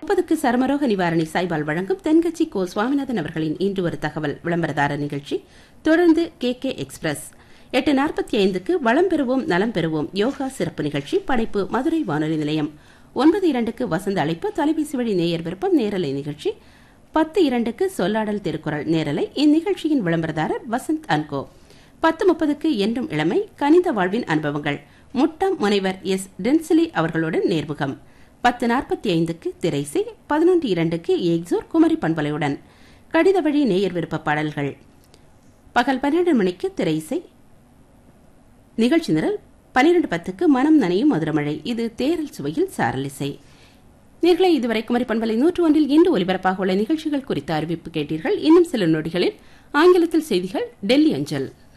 முப்பதுக்கு சர்மரோக நிவாரணி சாய்பால் வழங்கும் தென்கட்சி கோ சுவாமிநாதன் அவர்களின் இன்று ஒரு தகவல் விளம்பரதார நிகழ்ச்சி தொடர்ந்து கே கே எக்ஸ்பிரஸ் எட்டு நாற்பத்தி ஐந்துக்கு வளம் பெறுவோம் நலம் பெறுவோம் யோகா சிறப்பு நிகழ்ச்சி படைப்பு மதுரை வானொலி நிலையம் ஒன்பது இரண்டுக்கு வசந்த அழைப்பு தொலைபேசி வழி நேயர் விருப்பம் நேரலை நிகழ்ச்சி பத்து இரண்டுக்கு சொல்லாடல் திருக்குறள் நேரலை இந்நிகழ்ச்சியின் விளம்பரதாரர் வசந்த் அன்கோ பத்து முப்பதுக்கு என்றும் இளமை கனித வாழ்வின் அனுபவங்கள் முட்டம் முனைவர் எஸ் டென்சிலி அவர்களுடன் நேர்முகம் பத்து நாற்பத்தி ஐந்துக்கு திரைசை பதினொன்று இரண்டுக்கு ஏக்சூர் குமரி பண்பலையுடன் கடித வழி நேயர் விருப்ப பாடல்கள் பகல் பன்னிரண்டு மணிக்கு திரைசை நிகழ்ச்சி நிரல் பனிரெண்டு பத்துக்கு மனம் நனையும் மதுரமழை இது தேரல் சுவையில் சாரலிசை நேர்களை இதுவரை குமரி பண்பலை நூற்று ஒன்றில் இன்று ஒலிபரப்பாக உள்ள நிகழ்ச்சிகள் குறித்த அறிவிப்பு கேட்டீர்கள் இன்னும் சில நொடிகளில் ஆங்கிலத்தில் செய்திகள் டெல்லி அஞ்சல்